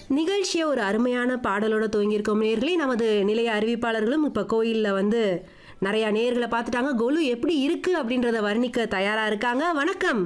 நிகழ்ச்சியை ஒரு அருமையான பாடலோட துவங்கியிருக்கோம் நேர்களே நமது நிலைய அறிவிப்பாளர்களும் இப்போ கோயிலில் வந்து நிறையா நேர்களை பார்த்துட்டாங்க கொலு எப்படி இருக்கு அப்படின்றத வர்ணிக்க தயாராக இருக்காங்க வணக்கம்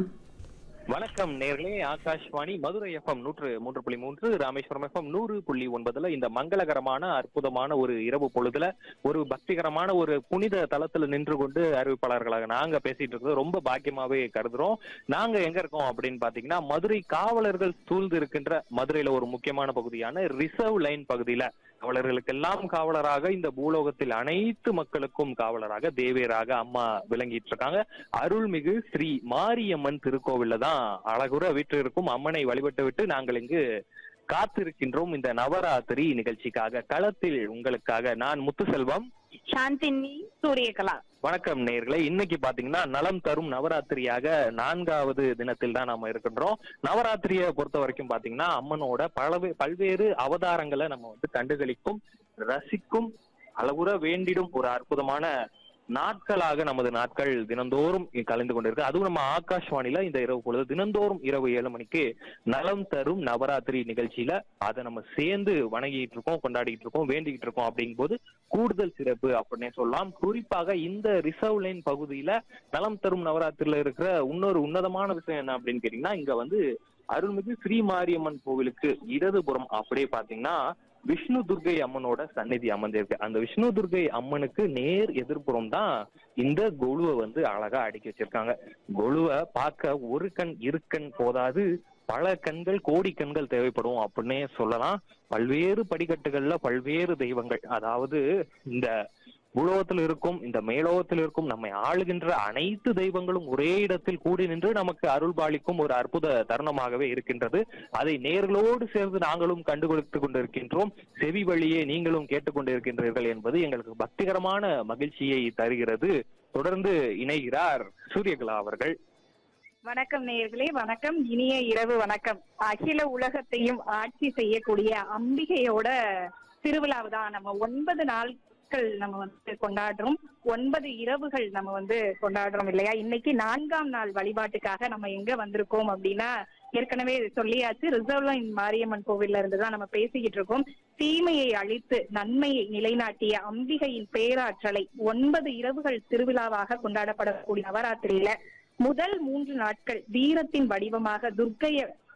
வணக்கம் நேர்களே ஆகாஷ்வாணி மதுரை எஃப்எம் நூற்று மூன்று புள்ளி மூன்று ராமேஸ்வரம் எஃப்எம் நூறு புள்ளி ஒன்பதுல இந்த மங்களகரமான அற்புதமான ஒரு இரவு பொழுதுல ஒரு பக்திகரமான ஒரு புனித தளத்துல நின்று கொண்டு அறிவிப்பாளர்களாக நாங்க பேசிட்டு இருக்கிறது ரொம்ப பாக்கியமாவே கருதுறோம் நாங்க எங்க இருக்கோம் அப்படின்னு பாத்தீங்கன்னா மதுரை காவலர்கள் சூழ்ந்து இருக்கின்ற மதுரையில ஒரு முக்கியமான பகுதியான ரிசர்வ் லைன் பகுதியில காவலர்களுக்கெல்லாம் காவலராக இந்த பூலோகத்தில் அனைத்து மக்களுக்கும் காவலராக தேவேராக அம்மா விளங்கிட்டு இருக்காங்க அருள்மிகு ஸ்ரீ மாரியம்மன் திருக்கோவில்ல தான் அழகுற வீற்றிருக்கும் அம்மனை வழிபட்டு விட்டு நாங்கள் இங்கு காத்திருக்கின்றோம் இந்த நவராத்திரி நிகழ்ச்சிக்காக களத்தில் உங்களுக்காக நான் முத்துசெல்வம் சாந்தினி சூரியகலா வணக்கம் நேயர்களே இன்னைக்கு பாத்தீங்கன்னா நலம் தரும் நவராத்திரியாக நான்காவது தினத்தில் தான் நாம இருக்கின்றோம் நவராத்திரியை பொறுத்த வரைக்கும் பாத்தீங்கன்னா அம்மனோட பலவே பல்வேறு அவதாரங்களை நம்ம வந்து கண்டுகளிக்கும் ரசிக்கும் அளவுற வேண்டிடும் ஒரு அற்புதமான நாட்களாக நமது நாட்கள் தினந்தோறும் கலந்து கொண்டிருக்கு அதுவும் நம்ம ஆகாஷ்வாணில இந்த இரவு பொழுது தினந்தோறும் இரவு ஏழு மணிக்கு நலம் தரும் நவராத்திரி நிகழ்ச்சியில அதை நம்ம சேர்ந்து வணங்கிட்டு இருக்கோம் கொண்டாடிட்டு இருக்கோம் வேண்டிக்கிட்டு இருக்கோம் அப்படிங்கும்போது கூடுதல் சிறப்பு அப்படின்னே சொல்லலாம் குறிப்பாக இந்த ரிசர்வ் லைன் பகுதியில நலம் தரும் நவராத்திரியில இருக்கிற இன்னொரு உன்னதமான விஷயம் என்ன அப்படின்னு கேட்டீங்கன்னா இங்க வந்து அருள்மிகு ஸ்ரீ மாரியம்மன் கோவிலுக்கு இடதுபுறம் அப்படியே பாத்தீங்கன்னா விஷ்ணு துர்கை அம்மனோட சந்நிதி அமர்ந்திருக்கு அந்த விஷ்ணு துர்கை அம்மனுக்கு நேர் எதிர்ப்புறம் தான் இந்த கொலுவை வந்து அழகா அடுக்கி வச்சிருக்காங்க கொலுவை பார்க்க ஒரு கண் இரு கண் போதாது பல கண்கள் கோடி கண்கள் தேவைப்படும் அப்படின்னே சொல்லலாம் பல்வேறு படிக்கட்டுகள்ல பல்வேறு தெய்வங்கள் அதாவது இந்த பூலோகத்தில் இருக்கும் இந்த மேலோகத்தில் இருக்கும் நம்மை ஆளுகின்ற அனைத்து தெய்வங்களும் ஒரே இடத்தில் கூடி நின்று நமக்கு அருள் பாலிக்கும் ஒரு அற்புத தருணமாகவே இருக்கின்றது அதை நேர்களோடு சேர்ந்து நாங்களும் கண்டுகொடுத்து கொண்டிருக்கின்றோம் செவி வழியே நீங்களும் கேட்டுக்கொண்டிருக்கின்றீர்கள் என்பது எங்களுக்கு பக்திகரமான மகிழ்ச்சியை தருகிறது தொடர்ந்து இணைகிறார் சூரியகலா அவர்கள் வணக்கம் நேயர்களே வணக்கம் இனிய இரவு வணக்கம் அகில உலகத்தையும் ஆட்சி செய்யக்கூடிய அம்பிகையோட திருவிழாவை தான் நம்ம ஒன்பது நாட்கள் நம்ம வந்து கொண்டாடுறோம் ஒன்பது இரவுகள் நம்ம வந்து கொண்டாடுறோம் இல்லையா இன்னைக்கு நான்காம் நாள் வழிபாட்டுக்காக நம்ம எங்க வந்திருக்கோம் அப்படின்னா ஏற்கனவே சொல்லியாச்சு ரிசர்வ் லைன் மாரியம்மன் கோவில்ல இருந்து தான் நம்ம பேசிக்கிட்டு இருக்கோம் தீமையை அழித்து நன்மையை நிலைநாட்டிய அம்பிகையின் பேராற்றலை ஒன்பது இரவுகள் திருவிழாவாக கொண்டாடப்படக்கூடிய நவராத்திரியில முதல் மூன்று நாட்கள் வீரத்தின் வடிவமாக துர்க்கைய